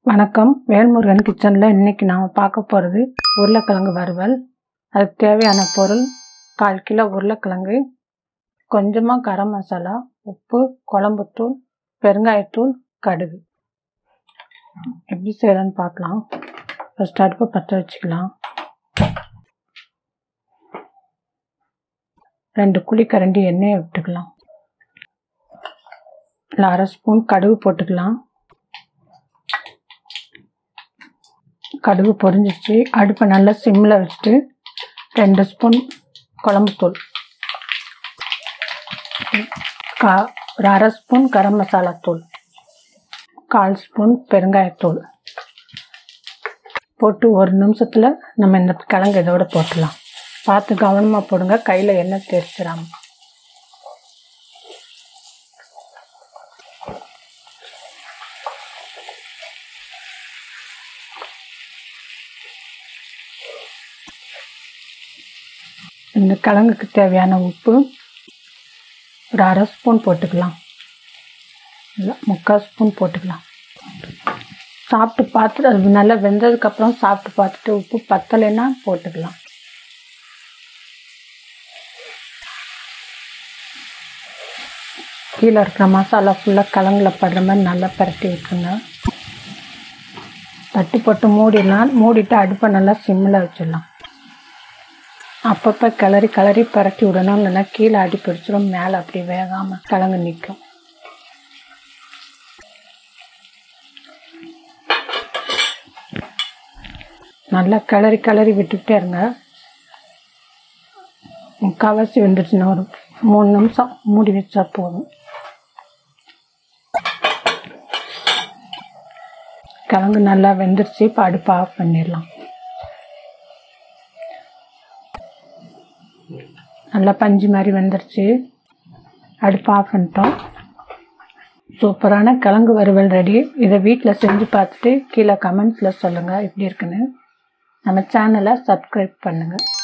வணக்கம் வேல்முருகன் கிச்சனில் இன்றைக்கி நாம் பார்க்க போகிறது உருளைக்கிழங்கு வறுவல் அதுக்கு தேவையான பொருள் கால் கிலோ உருளைக்கிழங்கு கொஞ்சமாக கரம் மசாலா உப்பு குழம்புத்தூள் பெருங்காயத்தூள் கடுகு எப்படி செய்யலான்னு பார்க்கலாம் ஃபஸ்ட் அடுப்பை பற்ற வச்சுக்கலாம் ரெண்டு குழிக்கரண்டி எண்ணெயை விட்டுக்கலாம் இல்லை அரை ஸ்பூன் கடுகு போட்டுக்கலாம் கடுகு பொரிஞ்சிச்சு அடுப்பை நல்லா சிம்மில் வச்சுட்டு ரெண்டு ஸ்பூன் குழம்புத்தூள் கா ஒரு அரை ஸ்பூன் கரம் மசாலா தூள் கால் ஸ்பூன் பெருங்காயத்தூள் போட்டு ஒரு நிமிஷத்தில் நம்ம இந்த கிழங்கு இதோட போட்டுடலாம் பார்த்து கவனமாக போடுங்க கையில் எண்ணெய் தெரிச்சிடாம இந்த கிழங்குக்கு தேவையான உப்பு ஒரு அரை ஸ்பூன் போட்டுக்கலாம் இல்லை முக்கால் ஸ்பூன் போட்டுக்கலாம் சாப்பிட்டு பார்த்துட்டு அது நல்லா வெந்ததுக்கப்புறம் சாப்பிட்டு பார்த்துட்டு உப்பு பத்தலைன்னா போட்டுக்கலாம் கீழே இருக்கிற மசாலா ஃபுல்லாக கிழங்குல படுற மாதிரி நல்லா பரட்டி விட்டுருங்க தட்டு போட்டு மூடிடலாம் மூடிட்டு அடுப்பை நல்லா சிம்மில் வச்சிடலாம் அப்பப்போ கிளறி கிளறி பரட்டி விடணும் இல்லைன்னா கீழே அடி பிடிச்சிடும் மேலே அப்படி வேகாமல் கிழங்கு நிற்கும் நல்லா கிளறி கிளறி விட்டுக்கிட்டே இருங்க முக்கால்வாசி வெந்துடுச்சுன்னா ஒரு மூணு நிமிஷம் மூடி வச்சா போதும் கிழங்கு நல்லா வெந்துருச்சு இப்போ அடுப்பை ஆஃப் பண்ணிடலாம் நல்லா பஞ்சு மாதிரி வெந்துருச்சு அடுப்பு ஆஃப் பண்ணிட்டோம் சூப்பரான கிழங்கு வறுவல் ரெடி இதை வீட்டில் செஞ்சு பார்த்துட்டு கீழே கமெண்ட்ஸில் சொல்லுங்கள் எப்படி இருக்குன்னு நம்ம சேனலை சப்ஸ்கிரைப் பண்ணுங்கள்